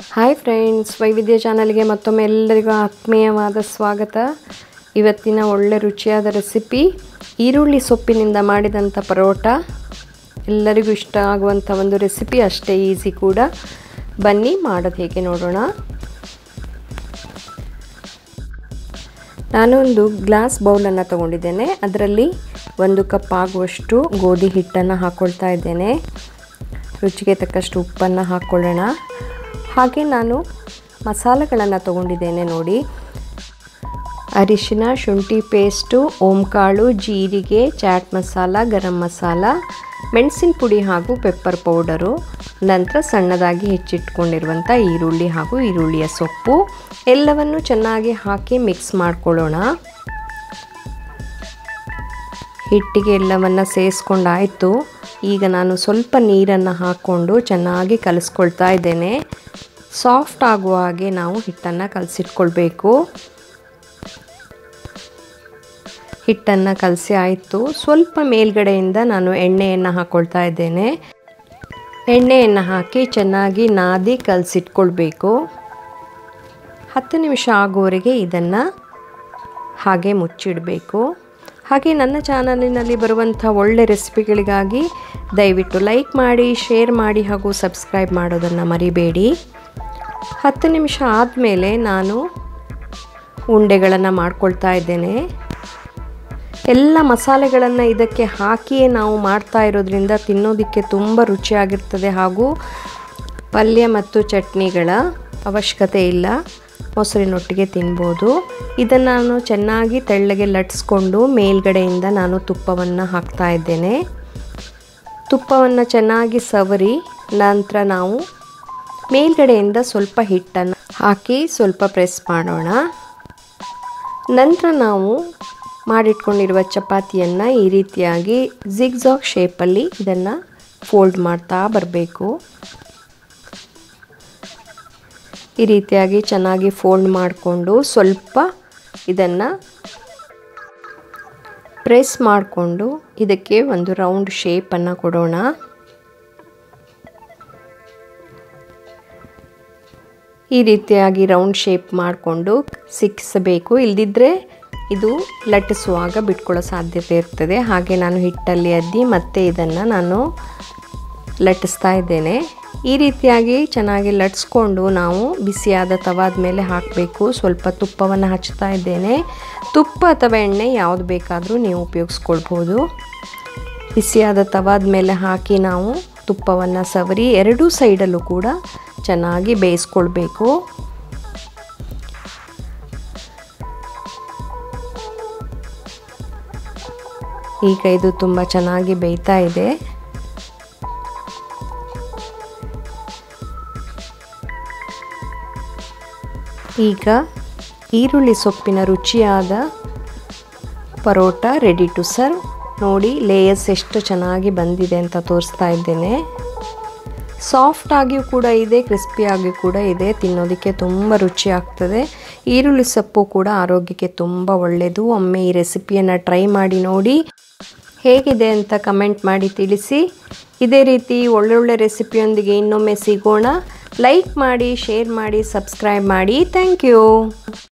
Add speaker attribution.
Speaker 1: hi friends ವೈವಿಧ್ಯ ಚಾನಲ್ಗೆ ಮತ್ತೊಮ್ಮೆ ಎಲ್ಲರಿಗೂ ಆತ್ಮೀಯವಾದ ಸ್ವಾಗತ ಇವತ್ತಿನ ಒಳ್ಳೆ ರುಚಿಯಾದ ರೆಸಿಪಿ ಈರುಳ್ಳಿ ಸೊಪ್ಪಿನಿಂದ ಮಾಡಿದಂಥ ಪರೋಟ ಎಲ್ಲರಿಗೂ ಇಷ್ಟ ಆಗುವಂಥ ಒಂದು ರೆಸಿಪಿ ಅಷ್ಟೇ ಈಸಿ ಕೂಡ ಬನ್ನಿ ಮಾಡೋದು ಹೇಗೆ ನೋಡೋಣ ನಾನೊಂದು ಗ್ಲಾಸ್ ಬೌಲನ್ನು ತಗೊಂಡಿದ್ದೇನೆ ಅದರಲ್ಲಿ ಒಂದು ಕಪ್ ಆಗುವಷ್ಟು ಗೋಧಿ ಹಿಟ್ಟನ್ನು ಹಾಕ್ಕೊಳ್ತಾ ಇದ್ದೇನೆ ರುಚಿಗೆ ತಕ್ಕಷ್ಟು ಉಪ್ಪನ್ನು ಹಾಕ್ಕೊಳ್ಳೋಣ ಹಾಗೆ ನಾನು ಮಸಾಲೆಗಳನ್ನು ತಗೊಂಡಿದ್ದೇನೆ ನೋಡಿ ಅರಿಶಿನ ಶುಂಠಿ ಪೇಸ್ಟು ಓಂಕಾಳು ಜೀರಿಗೆ ಚಾಟ್ ಮಸಾಲ ಗರಂ ಮಸಾಲ ಮೆಣಸಿನ ಪುಡಿ ಹಾಗೂ ಪೆಪ್ಪರ್ ಪೌಡರು ನಂತರ ಸಣ್ಣದಾಗಿ ಹೆಚ್ಚಿಟ್ಕೊಂಡಿರುವಂಥ ಈರುಳ್ಳಿ ಹಾಗೂ ಈರುಳ್ಳಿಯ ಸೊಪ್ಪು ಎಲ್ಲವನ್ನು ಚೆನ್ನಾಗಿ ಹಾಕಿ ಮಿಕ್ಸ್ ಮಾಡ್ಕೊಳ್ಳೋಣ ಹಿಟ್ಟಿಗೆ ಎಲ್ಲವನ್ನು ಸೇರಿಸ್ಕೊಂಡಾಯಿತು ಈಗ ನಾನು ಸ್ವಲ್ಪ ನೀರನ್ನು ಹಾಕ್ಕೊಂಡು ಚೆನ್ನಾಗಿ ಕಲಿಸ್ಕೊಳ್ತಾ ಇದ್ದೇನೆ ಸಾಫ್ಟ್ ಆಗುವ ಹಾಗೆ ನಾವು ಹಿಟ್ಟನ್ನು ಕಲಸಿಟ್ಕೊಳ್ಬೇಕು ಹಿಟ್ಟನ್ನು ಕಲಸಿ ಆಯಿತು ಸ್ವಲ್ಪ ಮೇಲ್ಗಡೆಯಿಂದ ನಾನು ಎಣ್ಣೆಯನ್ನು ಹಾಕ್ಕೊಳ್ತಾ ಇದ್ದೇನೆ ಎಣ್ಣೆಯನ್ನು ಹಾಕಿ ಚೆನ್ನಾಗಿ ನಾದಿ ಕಲಸಿಟ್ಕೊಳ್ಬೇಕು ಹತ್ತು ನಿಮಿಷ ಆಗುವವರೆಗೆ ಇದನ್ನು ಹಾಗೆ ಮುಚ್ಚಿಡಬೇಕು ಹಾಗೆ ನನ್ನ ಚಾನಲಿನಲ್ಲಿ ಬರುವಂಥ ಒಳ್ಳೆ ರೆಸಿಪಿಗಳಿಗಾಗಿ ದಯವಿಟ್ಟು ಲೈಕ್ ಮಾಡಿ ಶೇರ್ ಮಾಡಿ ಹಾಗೂ ಸಬ್ಸ್ಕ್ರೈಬ್ ಮಾಡೋದನ್ನು ಮರಿಬೇಡಿ ಹತ್ತು ನಿಮಿಷ ಆದಮೇಲೆ ನಾನು ಉಂಡೆಗಳನ್ನು ಮಾಡ್ಕೊಳ್ತಾ ಇದ್ದೇನೆ ಎಲ್ಲ ಮಸಾಲೆಗಳನ್ನು ಇದಕ್ಕೆ ಹಾಕಿಯೇ ನಾವು ಮಾಡ್ತಾ ಇರೋದ್ರಿಂದ ತಿನ್ನೋದಕ್ಕೆ ತುಂಬ ರುಚಿಯಾಗಿರ್ತದೆ ಹಾಗೂ ಪಲ್ಯ ಮತ್ತು ಚಟ್ನಿಗಳ ಅವಶ್ಯಕತೆ ಇಲ್ಲ ಮೊಸರಿನೊಟ್ಟಿಗೆ ತಿನ್ಬೋದು ಇದನ್ನು ನಾನು ಚೆನ್ನಾಗಿ ತೆಳ್ಳಗೆ ಲಟ್ಸ್ಕೊಂಡು ಮೇಲ್ಗಡೆಯಿಂದ ನಾನು ತುಪ್ಪವನ್ನು ಹಾಕ್ತಾ ಇದ್ದೇನೆ ತುಪ್ಪವನ್ನು ಚೆನ್ನಾಗಿ ಸವರಿ ನಂತರ ನಾವು ಮೇಲ್ಗಡೆಯಿಂದ ಸ್ವಲ್ಪ ಹಿಟ್ಟನ್ನು ಹಾಕಿ ಸ್ವಲ್ಪ ಪ್ರೆಸ್ ಮಾಡೋಣ ನಂತರ ನಾವು ಮಾಡಿಟ್ಕೊಂಡಿರುವ ಚಪಾತಿಯನ್ನು ಈ ರೀತಿಯಾಗಿ ಜಿಗ್ಜಾಗ್ ಶೇಪಲ್ಲಿ ಇದನ್ನು ಫೋಲ್ಡ್ ಮಾಡ್ತಾ ಬರಬೇಕು ಈ ರೀತಿಯಾಗಿ ಚೆನ್ನಾಗಿ ಫೋಲ್ಡ್ ಮಾಡಿಕೊಂಡು ಸ್ವಲ್ಪ ಇದನ್ನು ಪ್ರೆಸ್ ಮಾಡಿಕೊಂಡು ಇದಕ್ಕೆ ಒಂದು ರೌಂಡ್ ಶೇಪನ್ನು ಕೊಡೋಣ ಈ ರೀತಿಯಾಗಿ ರೌಂಡ್ ಶೇಪ್ ಮಾಡಿಕೊಂಡು ಸಿಕ್ಕಿಸಬೇಕು ಇಲ್ದಿದ್ದರೆ ಇದು ಲಟ್ಟಿಸುವಾಗ ಬಿಟ್ಕೊಳ್ಳೋ ಸಾಧ್ಯತೆ ಇರ್ತದೆ ಹಾಗೆ ನಾನು ಹಿಟ್ಟಲ್ಲಿ ಅದ್ದಿ ಮತ್ತೆ ಇದನ್ನು ನಾನು ಲಟ್ಟಿಸ್ತಾ ಇದ್ದೇನೆ ಈ ರೀತಿಯಾಗಿ ಚೆನ್ನಾಗಿ ಲಟ್ಸ್ಕೊಂಡು ನಾವು ಬಿಸಿಯಾದ ತವಾದ ಮೇಲೆ ಹಾಕಬೇಕು ಸ್ವಲ್ಪ ತುಪ್ಪವನ್ನು ಹಚ್ತಾ ಇದ್ದೇನೆ ತುಪ್ಪ ಅಥವಾ ಎಣ್ಣೆ ಯಾವುದು ಬೇಕಾದರೂ ನೀವು ಉಪಯೋಗಿಸ್ಕೊಳ್ಬೋದು ಬಿಸಿಯಾದ ತವಾದ ಮೇಲೆ ಹಾಕಿ ನಾವು ತುಪ್ಪವನ್ನು ಸವರಿ ಎರಡೂ ಸೈಡಲ್ಲೂ ಕೂಡ ಚೆನ್ನಾಗಿ ಬೇಯಿಸ್ಕೊಳ್ಬೇಕು ಈಗ ಇದು ತುಂಬ ಚೆನ್ನಾಗಿ ಬೇಯ್ತಾ ಇದೆ ಈಗ ಈರುಳ್ಳಿ ಸೊಪ್ಪಿನ ರುಚಿಯಾದ ಪರೋಟ ರೆಡಿ ಟು ಸರ್ವ್ ನೋಡಿ ಲೇಯರ್ಸ್ ಎಷ್ಟು ಚೆನ್ನಾಗಿ ಬಂದಿದೆ ಅಂತ ತೋರಿಸ್ತಾ ಇದ್ದೇನೆ ಸಾಫ್ಟ್ ಆಗಿಯೂ ಕೂಡ ಇದೆ ಕ್ರಿಸ್ಪಿಯಾಗಿಯೂ ಕೂಡ ಇದೆ ತಿನ್ನೋದಕ್ಕೆ ತುಂಬ ರುಚಿ ಆಗ್ತದೆ ಈರುಳ್ಳಿ ಸೊಪ್ಪು ಕೂಡ ಆರೋಗ್ಯಕ್ಕೆ ತುಂಬ ಒಳ್ಳೆಯದು ಒಮ್ಮೆ ಈ ರೆಸಿಪಿಯನ್ನು ಟ್ರೈ ಮಾಡಿ ನೋಡಿ ಹೇಗಿದೆ ಅಂತ ಕಮೆಂಟ್ ಮಾಡಿ ತಿಳಿಸಿ ಇದೇ ರೀತಿ ಒಳ್ಳೊಳ್ಳೆ ರೆಸಿಪಿಯೊಂದಿಗೆ ಇನ್ನೊಮ್ಮೆ ಸಿಗೋಣ ಲೈಕ್ ಮಾಡಿ ಶೇರ್ ಮಾಡಿ ಸಬ್ಸ್ಕ್ರೈಬ್ ಮಾಡಿ ಥ್ಯಾಂಕ್ ಯು